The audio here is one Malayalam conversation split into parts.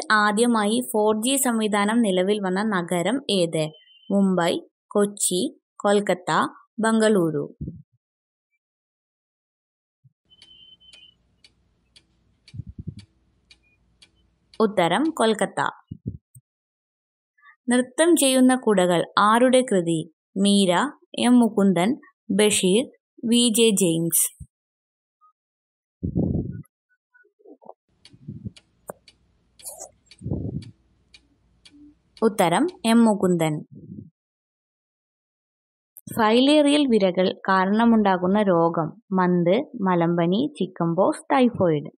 ആദ്യമായി ഫോർ ജി സംവിധാനം നിലവിൽ വന്ന നഗരം ഏത് മുംബൈ കൊച്ചി കൊൽക്കത്ത ബംഗളൂരു ഉത്തരം കൊൽക്കത്ത നൃത്തം ചെയ്യുന്ന കുടകൾ ആരുടെ കൃതി Meera M Mukundan Basheer V J James ഉത്തരം എം മുകുന്ദൻ ഫൈലേറിയൽ വിരകൾ കാരണമുണ്ടാകുന്ന രോഗം മന്ത് മലമ്പനി ചിക്കൻപോക്സ് ടൈഫോയിഡ്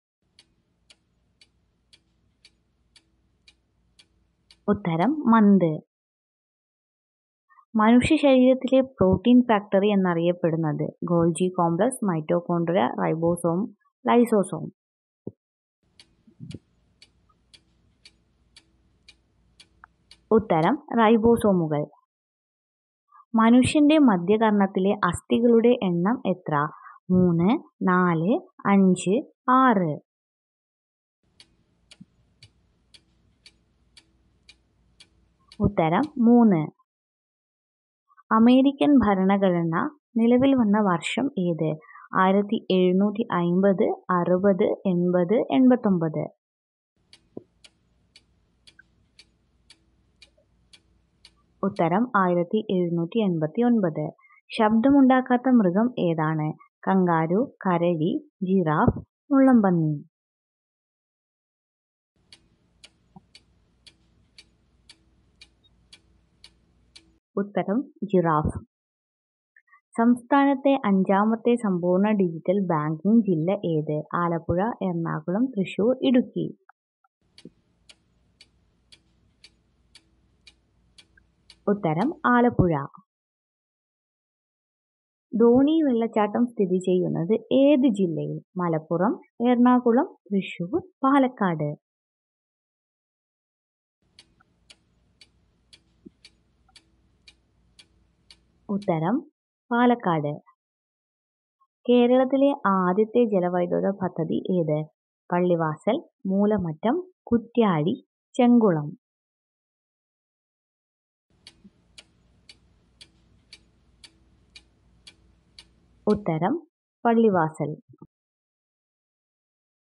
ഉത്തരം മന്ത് മനുഷ്യ ശരീരത്തിലെ പ്രോട്ടീൻ ഫാക്ടറി എന്നറിയപ്പെടുന്നത് Golgi complex mitochondria ribosome lysosome ഉത്തരം റൈബോസോമുകൾ മനുഷ്യന്റെ മധ്യകർണത്തിലെ അസ്ഥികളുടെ എണ്ണം എത്ര മൂന്ന് നാല് അഞ്ച് ആറ് ഉത്തരം മൂന്ന് അമേരിക്കൻ ഭരണഘടന നിലവിൽ വന്ന വർഷം ഏത് ആയിരത്തി എഴുന്നൂറ്റി അയിമ്പത് അറുപത് എൺപത് എൺപത്തൊമ്പത് ഉത്തരം ആയിരത്തി എഴുന്നൂറ്റി എൺപത്തി ഒൻപത് ശബ്ദമുണ്ടാക്കാത്ത മൃഗം ഏതാണ് കങ്കാരു കരടി ജിറാഫ് മുള്ളംപന്നി ഉത്തരം ജിറാഫ് സംസ്ഥാനത്തെ അഞ്ചാമത്തെ സമ്പൂർണ്ണ ഡിജിറ്റൽ ബാങ്കിംഗ് ജില്ല ഏത് ആലപ്പുഴ എറണാകുളം തൃശൂർ ഇടുക്കി ഉത്തരം ആലപ്പുഴ ധോണി വെള്ളച്ചാട്ടം സ്ഥിതി ചെയ്യുന്നത് ഏത് ജില്ലയിൽ മലപ്പുറം എറണാകുളം തൃശൂർ പാലക്കാട് ഉത്തരം പാലക്കാട് കേരളത്തിലെ ആദ്യത്തെ ജലവൈദ്യുത പദ്ധതി ഏത് പള്ളിവാസൽ മൂലമറ്റം കുറ്റ്യാടി ചെങ്കുളം ഉത്തരം പള്ളിവാസൽ